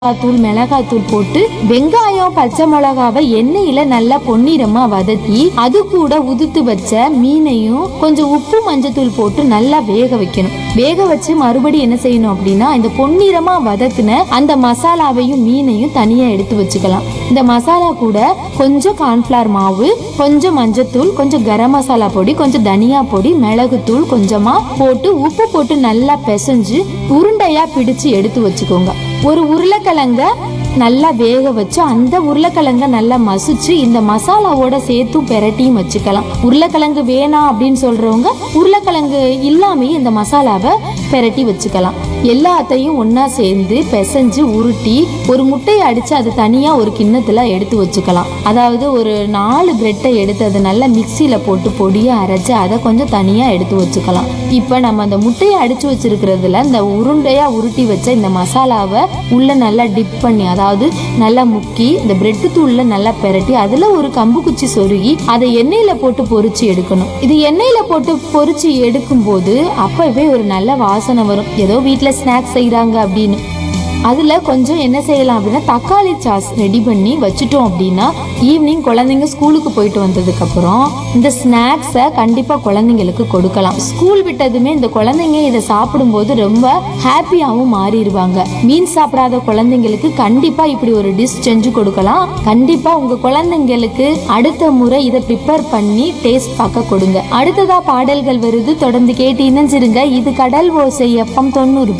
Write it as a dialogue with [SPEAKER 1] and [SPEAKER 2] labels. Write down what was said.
[SPEAKER 1] தூள் மிளகாத்தூள் போட்டு வெங்காயம் பச்சை மிளகாவை எண்ணெயில நல்லா பொன்னிறமா வதக்கி அது கூட உதுத்து வச்ச மீனையும் கொஞ்சம் உப்பு மஞ்சத்தூள் போட்டு நல்லா வேக வைக்கணும் வேக வச்சு மறுபடி என்ன செய்யணும் அப்படின்னா இந்த பொன்னிறமா வதக்குன அந்த மசாலாவையும் மீனையும் தனியா எடுத்து வச்சுக்கலாம் இந்த மசாலா கூட கொஞ்சம் கார்ன்ஃபிளவர் மாவு கொஞ்சம் மஞ்சத்தூள் கொஞ்சம் கரம் மசாலா பொடி கொஞ்சம் தனியா பொடி மிளகுத்தூள் கொஞ்சமா போட்டு உப்பு போட்டு நல்லா பிசைஞ்சு உருண்டையா பிடிச்சு எடுத்து வச்சுக்கோங்க ஒரு உருளைக்கிழங்க நல்லா வேக வச்சு அந்த உருளைக்கிழங்க நல்லா மசிச்சு இந்த மசாலாவோட சேர்த்தும் பெரட்டியும் வச்சுக்கலாம் உருளைக்கிழங்கு வேணாம் அப்படின்னு சொல்றவங்க உருளைக்கிழங்கு இல்லாமையே இந்த மசாலாவை பெரட்டி வச்சுக்கலாம் எல்லாத்தையும் ஒண்ணா சேர்ந்து பிசைஞ்சு உருட்டி ஒரு முட்டையை அடிச்சு அது தனியா ஒரு கிண்ணத்துல எடுத்து வச்சுக்கலாம் அதாவது ஒரு நாலு பிரெட்டை எடுத்து அதை நல்லா மிக்சியில போட்டு பொடியா அரைச்சு அதை கொஞ்சம் தனியா எடுத்து வச்சுக்கலாம் இப்ப நம்ம அந்த முட்டையை அடிச்சு வச்சிருக்கிறதுல இந்த உருண்டையா உருட்டி வச்ச இந்த மசாலாவை உள்ள நல்லா டிப் பண்ணி அதாவது நல்லா முக்கி இந்த பிரெட் தூள்ல நல்லா பெரட்டி அதுல ஒரு கம்பு குச்சி சொருகி அதை எண்ணெயில போட்டு பொரிச்சு எடுக்கணும் இது எண்ணெயில போட்டு பொரிச்சு எடுக்கும் போது அப்பவே ஒரு நல்ல வாசனை வரும் ஏதோ வீட்ல ஸ்நாக்ஸ் செய்றாங்க அப்படின்னு அதுல கொஞ்சம் என்ன செய்யலாம் அப்படின்னா தக்காளி சாஸ் ரெடி பண்ணி வச்சுட்டோம் அப்படின்னா ஈவினிங் குழந்தைங்க ஸ்கூலுக்கு போயிட்டு வந்ததுக்கு அப்புறம் இந்த ஸ்நாக்ஸை கண்டிப்பா குழந்தைங்களுக்கு கொடுக்கலாம் ஸ்கூல் விட்டதுமே இந்த குழந்தைங்க இதை சாப்பிடும்போது ரொம்ப ஹாப்பியாகவும் மாறிடுவாங்க மீன் சாப்பிடாத குழந்தைங்களுக்கு கண்டிப்பா இப்படி ஒரு டிஷ் செஞ்சு கொடுக்கலாம் கண்டிப்பா உங்க குழந்தைங்களுக்கு அடுத்த முறை இதை ப்ரிப்பேர் பண்ணி டேஸ்ட் பார்க்க கொடுங்க அடுத்ததா பாடல்கள் வருது தொடர்ந்து கேட்டு இணைஞ்சிருங்க இது கடல் ஓசை எஃப்எம் தொண்ணூறு